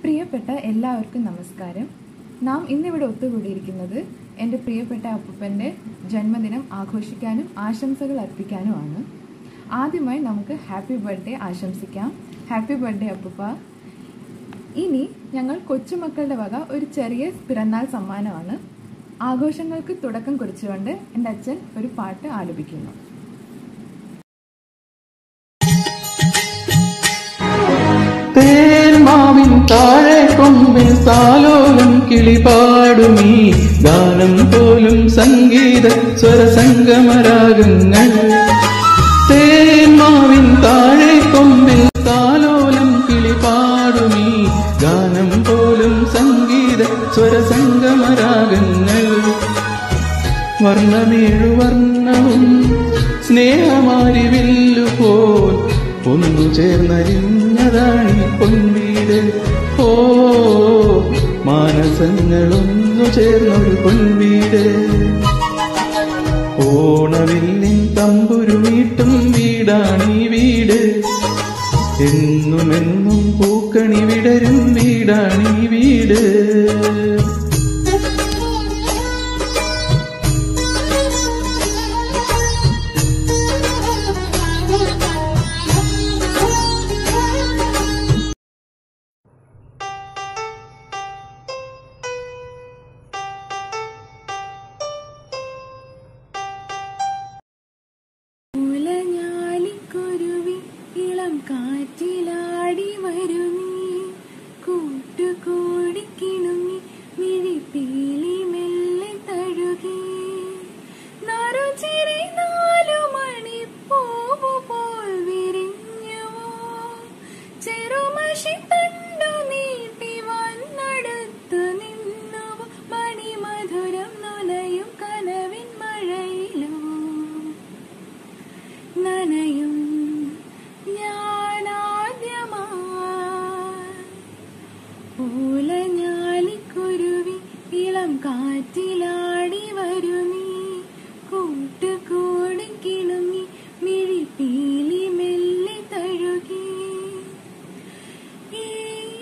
പ്രിയപ്പെട്ട എല്ലാവർക്കും നമസ്കാരം നാം ഇന്നിവിടെ ഒത്തുകൂടിയിരിക്കുന്നത് എൻ്റെ പ്രിയപ്പെട്ട അപ്പൂപ്പൻ്റെ ജന്മദിനം ആഘോഷിക്കാനും ആശംസകൾ അർപ്പിക്കാനുമാണ് ആദ്യമായി നമുക്ക് ഹാപ്പി ബർത്ത്ഡേ ആശംസിക്കാം ഹാപ്പി ബർത്ത്ഡേ അപ്പൂപ്പ ഇനി ഞങ്ങൾ കൊച്ചുമക്കളുടെ വക ഒരു ചെറിയ പിറന്നാൾ സമ്മാനമാണ് ആഘോഷങ്ങൾക്ക് തുടക്കം കുറിച്ചുകൊണ്ട് എൻ്റെ അച്ഛൻ ഒരു പാട്ട് ആലപിക്കുന്നു തേന്മാവിൻ താഴെ കൊമ്പിൽ താലോലം കിളിപാടുമീ ഗാനം പോലും സംഗീത സ്വരസംഗമരാഗങ്ങൾ തേന്മാവിൻ താഴെ കൊമ്പിൽ താലോലം കിളിപാടുമീ ഗാനം പോലും സംഗീത സ്വരസംഗമരാഗങ്ങൾ വർണ്ണമേഴു വർണ്ണവും സ്നേഹമാരി വില്ലുപോൽ ഒന്നു ചേർന്നരിഞ്ഞതാണി പൊൻവീട് ഓ മാനസങ്ങളൊന്നു ചേർന്നൊരു പൊൻവീട് ഓണവില്ലിൻ തമ്പുരു വീട്ടും വീടാണീ വീട് എന്നുമെന്നും പൂക്കണി വിടരും വീടാണീ വീട് മുലഞ്ഞാലിക്കുരുവി ഇളം കാറ്റിലാടി വരുന്നീ കൂട്ടുകൂടി കിണുങ്ങി മിഴിപ്പീലി മെല്ലെ തഴുകി നറുചിരി നാലു മണിപ്പൂവ് പോൽ വിരിഞ്ഞുവോ ചെറുമഷി തണ്ടു നീട്ടി വന്നടുത്തു നിന്നുവോ മണിമധുരം നുലയും കനവിൻ മഴയിലോ നനയും ഞാനാദ്യമായി പൂലഞ്ഞാലിക്കുരുവി ഇളം കാറ്റിലാടി വരു നീ കൂട്ടുകൂടി കിണുങ്ങി മിഴിപ്പീലി മെല്ലെ തഴുകി ഈ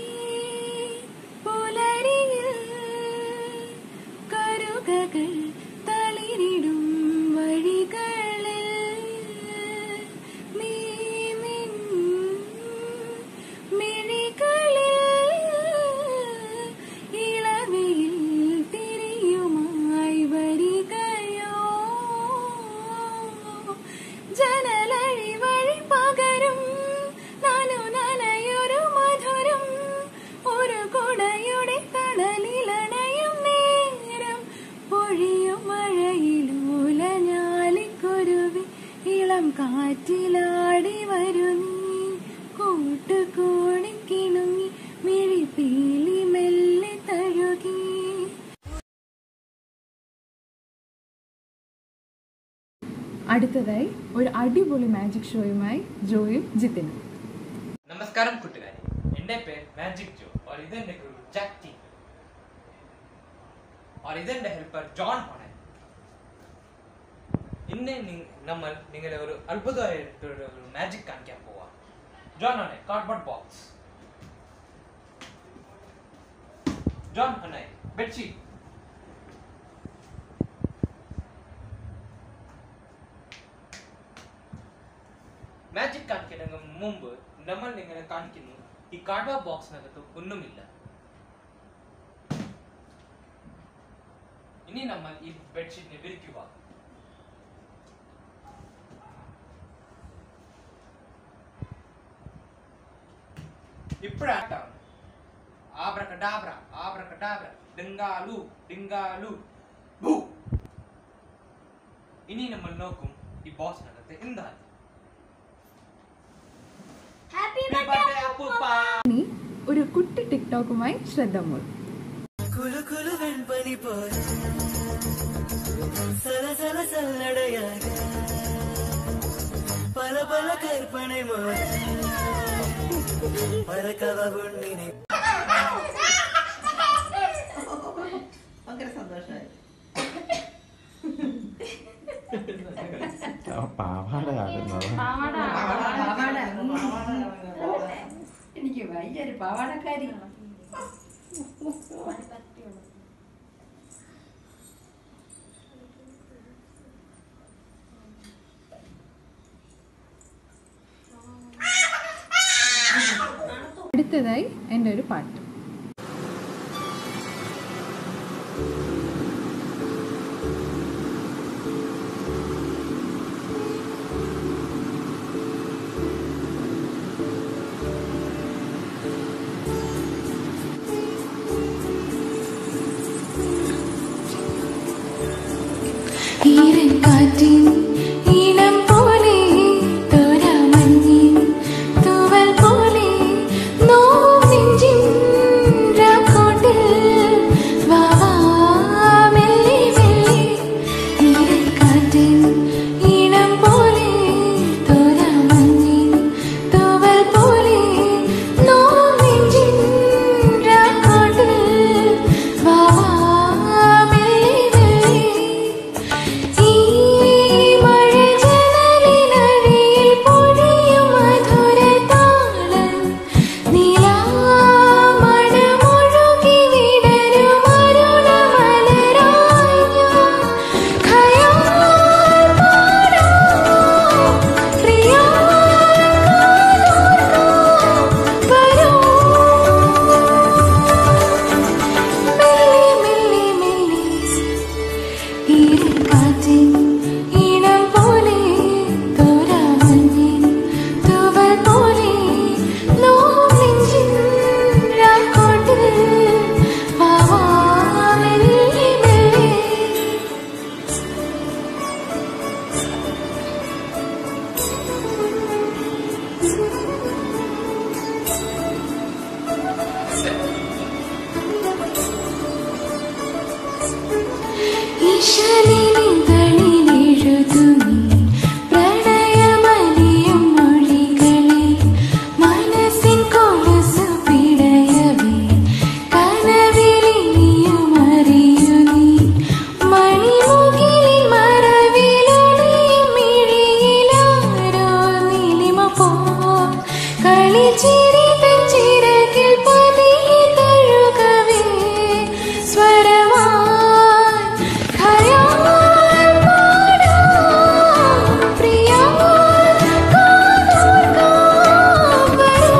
പുലരിയിൽ കരുകകൾ തളിരിടും വഴികളിൽ നീ നിൻ മിഴികളിൽ ഇളവയിൽ തിരിയുമായി വരികയോ ജനലഴി വഴി പകരും നാനു നനയൊരു മധുരം ഒരു കുടയുടെ തണലിലണയും നേരം പൊഴിയും മഴയിലൂലഞ്ഞാലിക്കുരുവി ഇളം കാറ്റിലാടി വരു നീ കൂട്ടുകൂടി കിണുങ്ങി മിഴിപ്പീലി മെല്ലെ തഴുകി അടുത്തതായി ഒരു അടിപൊളി മാജിക് ഷോയുമായി ജോയും ജിത്തിനും നമസ്കാരം കൂട്ടുകാരെ എൻ്റെ പേര് മാജിക് ജോ और ഇതെന്റെ ഗുരു ജാക്ക് ടി और ഇതെന്റെ ഹെൽപ്പർ ജോൺ ഹോണൻ ഇന്ന് നി- നമ്മൾ നിങ്ങളെ ഒരു അത്ഭുതമായിട്ടുള്ള ഒരു മാജിക് കാണിക്കാൻ പോവാം ജോൺ ഹോണെ കാർഡ്ബോർഡ് ബോക്സ് ജോൺ ഹോണെ ബെഡ്ഷീറ്റ് മാജിക് കാണിക്കുന്നതിന് മുമ്പ് നമ്മൾ നിങ്ങളെ കാണിക്കുന്നു ഈ കാർഡ്ബോർഡ് ബോക്സിനകത്ത് ഒന്നുമില്ല ഇനി നമ്മൾ ഈ ബെഡ്ഷീറ്റിനെ വിരിക്കുക ഇപ്പോഴാട്ടാണ് ആബ്രകഡാബ്ര ആബ്രകഡാബ്ര ഡിങ്കാലു ഡിങ്കാലു ഭൂ ഇനി നമ്മൾ നോക്കും ഈ ബോക്സിനകത്ത് എന്താണ് ഹാപ്പി Happy birthday, അപ്പൂപ്പ. ഇനി ഒരു കുട്ടി ടിക്ടോക്കുമായി ശ്രദ്ധ മോൾ കുലു കുലു വെൺപനി പോലെ സല സല സല്ലടയാക പല പല കற்பனை പോലെ പരക്കവ ഉണ്ണിനെ ഭയങ്കര സന്തോഷമായി പാവാടയാകുന്നത് പാവാട എനിക്ക് വയ്യൊരു പാവാടക്കാരി അടുത്തതായി എൻ്റെ ഒരു പാട്ട് ഈരൻകാറ്റിൻ ഈണം പോലെ തോരാമഞ്ഞിൻ തൂവൽ പോലെ നോവും നെഞ്ചിൻ രാക്കോട്ടിൽ വാ വാ മെല്ലെ മെല്ലെ ഈരൻകാറ്റിൻ ഈണം പോലെ തോരാമഞ്ഞിൻ തൂവൽ പോലെ നോവും നെഞ്ചിൻ രാക്കോട്ടിൽ വാ വാ മെല്ലെ മെല്ലെ ഈ മഴജനലിനടിയിൽ പൊഴിയും മധുരതാളം നിലാമണമൊഴുകി വിടരും അരുണമലരായി ഞാൻ ഖയാൽ പാടാം പ്രിയാ കാതോർക്കാം വരൂ മെല്ലെ മെല്ലെ മെല്ലെ ഈരക്കാറ്റിൻ ഈണം പോലെ തോരാമഞ്ഞിൻ തൂവൽ പോലെ നോവും നെഞ്ചിൻ രാക്കോട്ടിൽ വാ വാ മെല്ലെ മെല്ലെ ഈശാനിനിതളിലെഴുതുനി പ്രണയമലിയും മൊഴികളിൽ മനസ്സിൻ കൊലുസു പിടയവേ കനവിലിനിയും അറിയൂ നീ മണിമുകിലിൻ മറവിലൊളിയും മിഴിയിലാരോ നീലിമ പോ കളിച്ചിരി തൻ ചിറകിൽ പതിയെ തഴുകവേ സ്വരമായി ഖയാൽ പാടാം പ്രിയാ കാതോർക്കാം വരൂ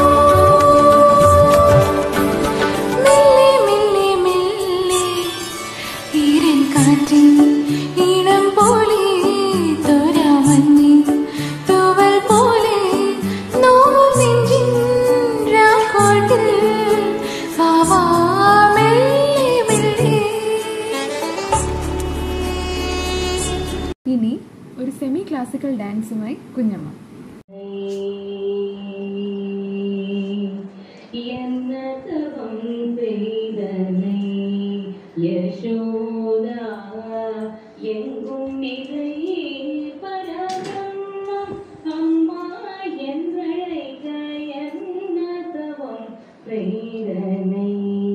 മെല്ലെ മെല്ലെ മെല്ലെ ഈരൻ കാറ്റിൻ ഈണം പോലെ തോരാമഞ്ഞിൻ തൂവൽ പോലെ നോവും നെഞ്ചിൻ രാക്കോട്ടിൽ വാ വാ മെല്ലെ മെല്ലെ ഇനി ഒരു സെമി ക്ലാസിക്കൽ ഡാൻസുമായി കുഞ്ഞമ്മ എന്നതവം പെയ്തனை യശോദ எங்கும் நிறையே பரபிரம்மம் அம்மா என்றழைக்க என்னதவம் பெய்தனை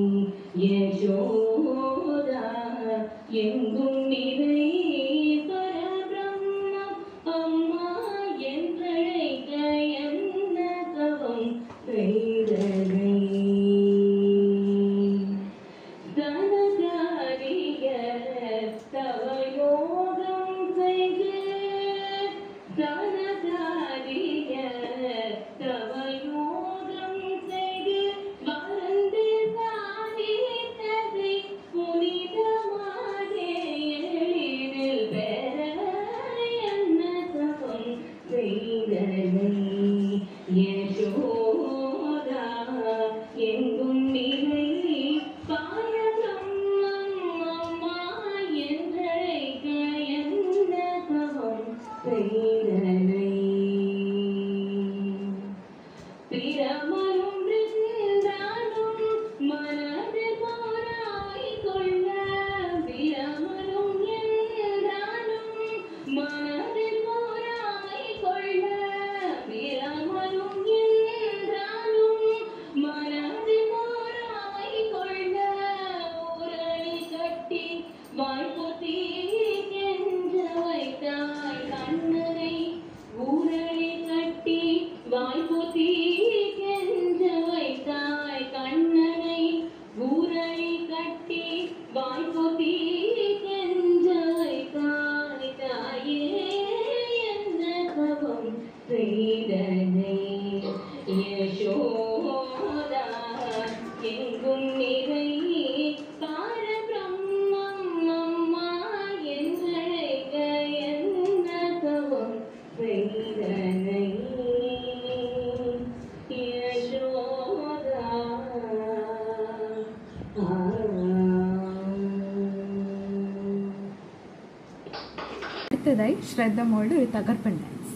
யசோதா எங்கும் நிறையே பரபிரம்மம் அம்மா என்றழைக்க என்னதவம் பெய்தனை தனகாரிய தவயோகம் செய்து தனகாரிய தவயோகம் செய்து வா അടുത്തതായി ശ്രദ്ധ മോളുടെ ഒരു തകർപ്പൻ dance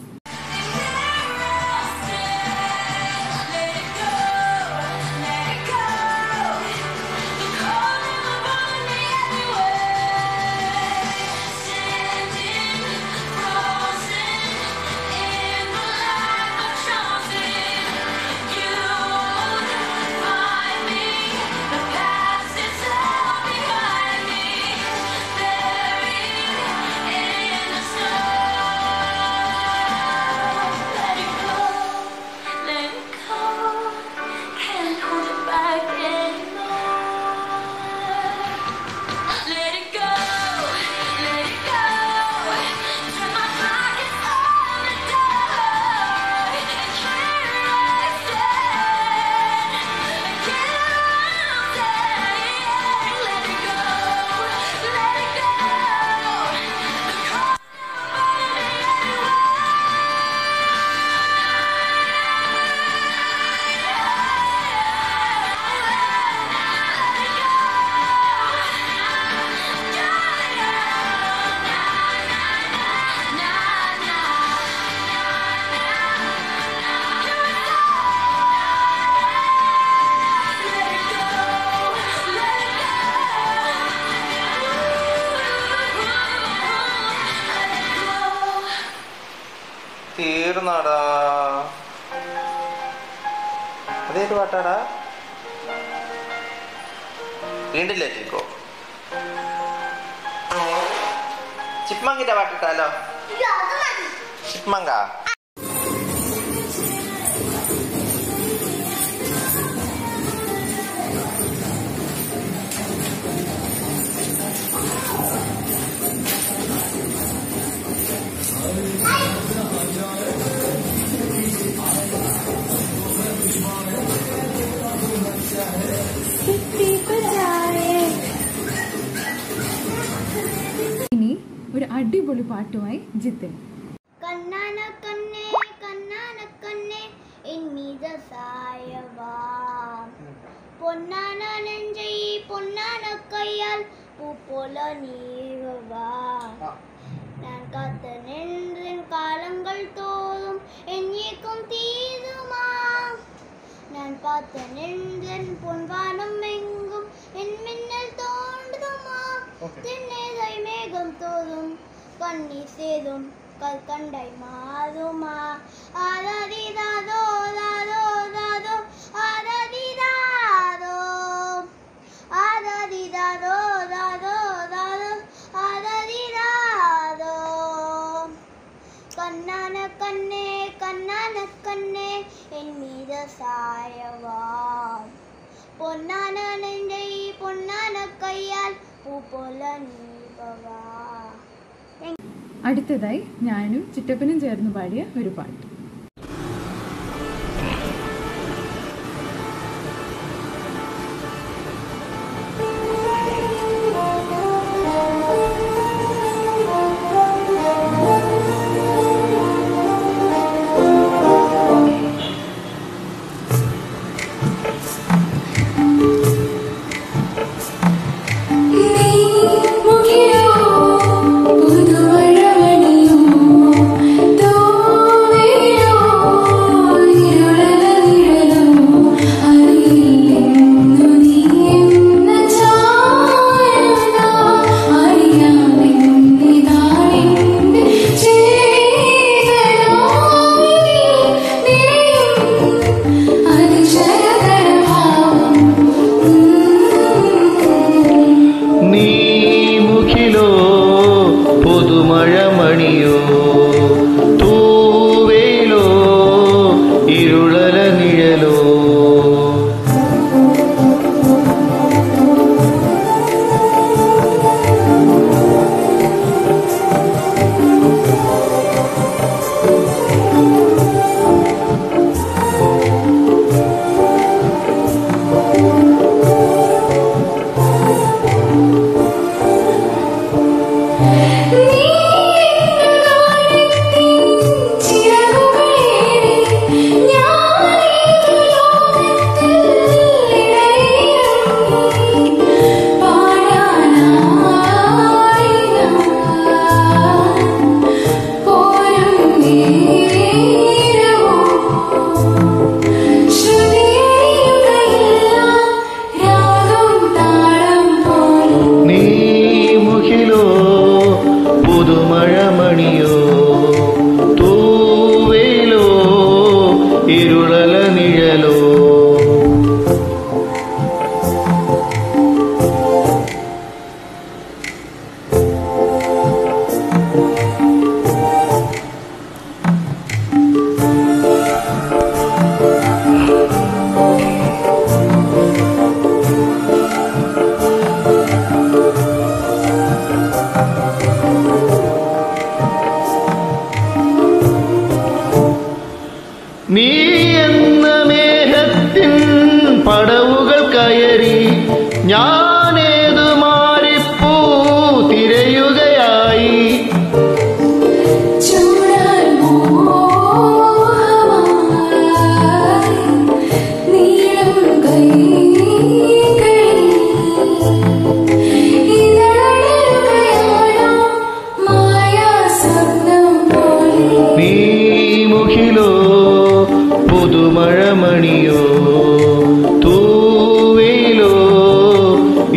Let it go, let it go. Turn my pockets on the door. And here I stand. Again, let it go, let it go. The cold തീർന്നടാ അതേത് പാട്ടാടാ വീണ്ടില്ലേ ചിക്കോ ചിപ്മങ്കിന്റെ പാട്ടിട്ടാലോ ചിപ്മങ്ക ഇനി ഒരു അടിപൊളി പാട്ടുമായി ജിത്തിൻ കണ്ണാന കണ്ണേ കണ്ണാന കണ്ണേ എന്നീത സായവാ പൊന്നാന നെഞ്ചൈ പൊന്നാന കയ്യാൽ பூ போல நீவா நான் காத்த நின்றேன் காலங்கள் தோறும் என் ஏக்கம் தீருமா நான் பார்த்த நின்றேன் பொன்வானம் எங்கும் என் மின்னல் தோன்றுமா தென்னேதை மேகம் தோறும் கண்ணீர் சேரும் கற்கண்டை மாறுமா ஆராதி தாதோ தாதோ தாதோ ஆராதி தாதோ ஆராதி தாதோ தாதோ தாதோ ஆராதி தாதோ கண்ணான கண்ணே கண்ணான கண்ணே என் மீது சாயவா பொன்னான நெஞ்சை பொன்னான கையால் பூ போல நீவா അടുത്തതായി ഞാനും ചിറ്റപ്പനും ചേർന്ന് പാടിയ ഒരു പാട്ട് പുതുമഴമണിയും തോവേ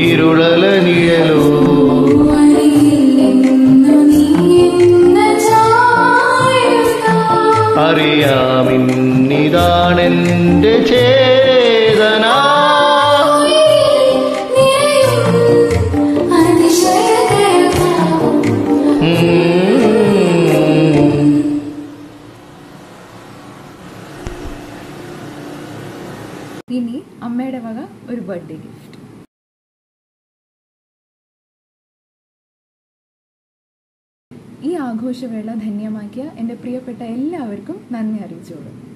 ഇരുളല നിഴലോ അറിയാമിന്നിതാണെന്റെ ചേതന ഉം. ഇനി അമ്മയുടെ വക ഒരു ബർത്ത്ഡേ ഗിഫ്റ്റ് ഈ ആഘോഷവേള ധന്യമാക്കിയ എൻ്റെ പ്രിയപ്പെട്ട എല്ലാവർക്കും നന്ദി അറിയിച്ചോളൂ